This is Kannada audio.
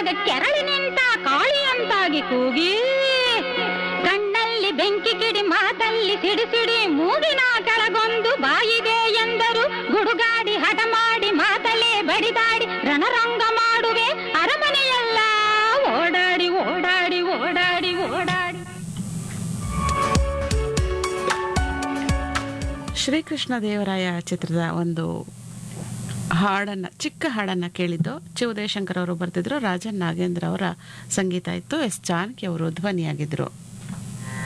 ಮ್ಯಾಗ ಕೆರಳಿ ನಿಂತ ಕಾಳಿಯಂತಾಗಿ ಕೂಗಿ ಕಣ್ಣಲ್ಲಿ ಬೆಂಕಿ ಕಿಡಿ ಮಾತಲ್ಲಿ ಸಿಡಿ ಸಿಡಿ ಮೂಗಿನ ಕೆಳಗೊಂದು ಬಾಯಿದೆ ಎಂದರು ಗುಡುಗಾಡಿ ಹಠ ಮಾಡಿ ಮಾತಲ್ಲೇ ಬಡಿದಾಡಿ ರಣರಂಗ ಮಾಡುವೆ ಅರಮನೆಯಲ್ಲ ಓಡಾಡಿ ಓಡಾಡಿ ಓಡಾಡಿ ಓಡಾಡಿ ಶ್ರೀಕೃಷ್ಣ ದೇವರಾಯ ಚಿತ್ರದ ಒಂದು ಹಾಡನ್ನ ಚಿಕ್ಕ ಹಾಡನ್ನ ಕೇಳಿದ್ದು ಚಿ ಉದಯಶಂಕರ್ ಅವರು ಬರ್ತಿದ್ರು ರಾಜನ್ ನಾಗೇಂದ್ರ ಅವರ ಸಂಗೀತ ಇತ್ತು ಎಸ್ ಜಾನಕಿ ಅವರು ಧ್ವನಿಯಾಗಿದ್ರು